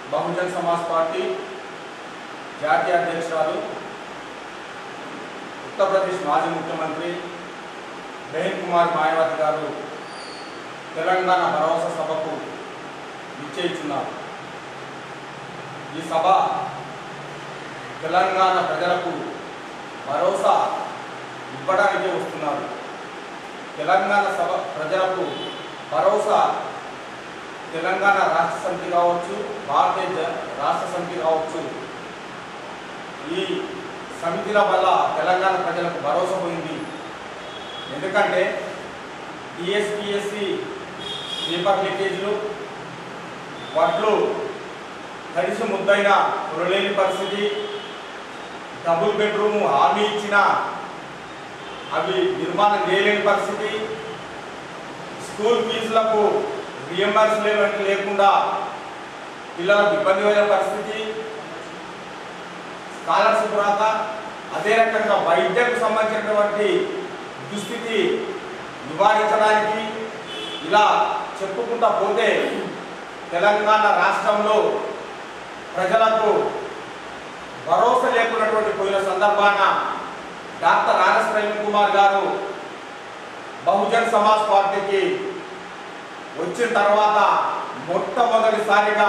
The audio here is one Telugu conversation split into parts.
బహుజన్ సమాజ్ పార్టీ జాతీయ అధ్యక్షురాలు ఉత్తరప్రదేశ్ మాజీ ముఖ్యమంత్రి బెహన్ కుమార్ మాయావతి గారు తెలంగాణ భరోసా సభకు నిశ్చయించున్నారు ఈ సభ తెలంగాణ ప్రజలకు భరోసా ఇవ్వడానికి వస్తున్నారు తెలంగాణ సభ ప్రజలకు భరోసా తెలంగాణ రాష్ట్ర సమితి కావచ్చు భారతీయ జ- రాష్ట్ర సమితి కావచ్చు ఈ సమితిల వల్ల తెలంగాణ ప్రజలకు భరోసా పోయింది ఎందుకంటే టీఎస్పిఎస్సి పేపర్ లీకేజీలు వడ్లు తడిసి ముద్దైన కొనలేని పరిస్థితి డబుల్ బెడ్రూమ్ హామీ ఇచ్చిన అవి నిర్మాణం చేయలేని పరిస్థితి స్కూల్ ఫీజులకు రియంబర్స్మెంట్ లేకుండా పిల్లలకు ఇబ్బంది అయ్యే పరిస్థితి స్కాలర్షిప్ రాక అదే రకంగా వైద్యకు సంబంధించినటువంటి దుస్థితి నివారించడానికి ఇలా చెప్పుకుంటా పోతే తెలంగాణ రాష్ట్రంలో ప్రజలకు భరోసా లేకున్నటువంటి పోయిన సందర్భాన డాక్టర్ ఆర్ఎస్ ప్రవీణ్ కుమార్ గారు బహుజన్ సమాజ్ పార్టీకి వచ్చిన తర్వాత మొట్టమొదటిసారిగా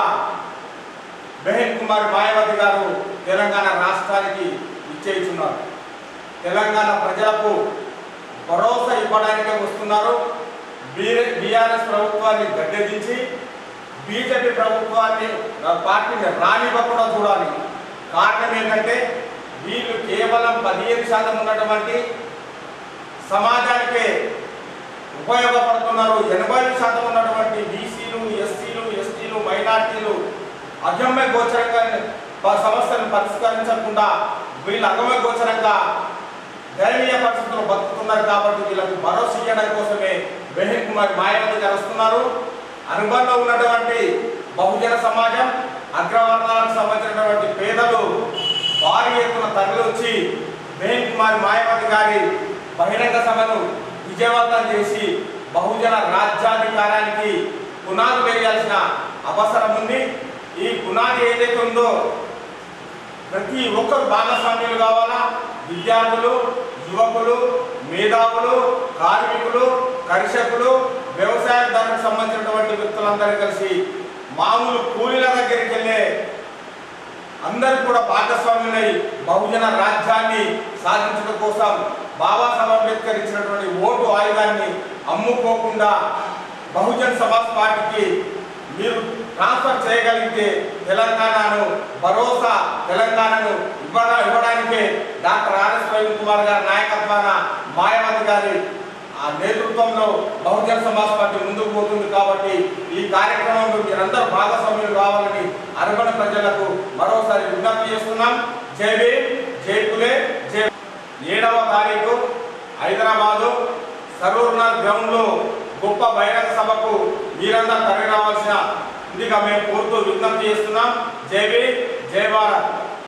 బెహన్ కుమార్ మాయావతి గారు తెలంగాణ రాష్ట్రానికి ఇచ్చేస్తున్నారు తెలంగాణ ప్రజలకు భరోసా ఇవ్వడానికే వస్తున్నారు బీఆర్ఎస్ ప్రభుత్వాన్ని గద్దెదించి బీజేపీ ప్రభుత్వాన్ని ఆ, పార్టీని రానివ్వకుండా చూడాలి కారణం ఏంటంటే వీళ్ళు కేవలం పదిహేను శాతం ఉన్నటువంటి సమాజానికే ఉపయోగపడుతున్నారు ఎనభై శాతం ఉన్నటువంటి బీసీలు ఎస్సీలు ఎస్టీలు మైనార్టీలు అగమ్య గోచరంగా ప- సమస్యలను పరిష్కరించకుండా వీళ్ళు అగమ్య గోచరంగా దయనీయ పరిస్థితులు బతుకుతున్నారు కాబట్టి వీళ్ళకు భరోసా ఇవ్వడం కోసమే బెహన్ కుమార్ మాయావతి గారు వస్తున్నారు అనుబంధంలో ఉన్నటువంటి బహుజన సమాజం అగ్రవర్ణాలకు సంబంధించినటువంటి పేదలు భారీ ఎత్తున తరలివచ్చి బెహన్ కుమార్ మాయావతి గారి బహిరంగ సభను విజయవంతం చేసి బహుజన రాజ్యాధికారానికి పునాది వేయాల్సిన అవసరం ఉంది ఈ పునాది ఏదైతే ఉందో ప్రతి ఒక్కరు భాగస్వామ్యులు కావాలా విద్యార్థులు యువకులు మేధావులు కార్మికులు కర్షకులు వ్యవసాయదారులకు సంబంధించినటువంటి వ్యక్తులందరూ కలిసి మామూలు కూలీల దగ్గరికి వెళ్ళే అందరూ కూడా భాగస్వామ్యులై బహుజన రాజ్యాన్ని సాధించడం కోసం బాబాసాహెబ్ అంబేద్కర్ ఇచ్చినటువంటి ఓటు ఆయుధాన్ని అమ్ముకోకుండా బహుజన్ సమాజ్ పార్టీకి మీరు ట్రాన్స్ఫర్ చేయగలిగితే తెలంగాణను భరోసా తెలంగాణను ఇవ్వడా ఇవ్వడానికే డాక్టర్ ఆర్ఎస్ ప్రవీణ్ కుమార్ గారి నాయకత్వాన మాయావతి గారి ఆ నేతృత్వంలో బహుజన సమాజ్ పార్టీ ముందుకు పోతుంది కాబట్టి ఈ కార్యక్రమంలో మీరందరూ భాగస్వామ్యులు కావాలని అరవణ ప్రజలకు మరోసారి విజ్ఞప్తి చేస్తున్నాం జై భీమ్ జై పులే జై ఏడవ తారీఖు హైదరాబాదు సరూర్నాథ్ గ్రౌండ్ లో గొప్ప బహిరంగ సభకు మీరందరూ తరలి రావాల్సిన ఇదిగా మేము కోరుతూ విజ్ఞప్తి చేస్తున్నాం జై భీమ్ జై భారత్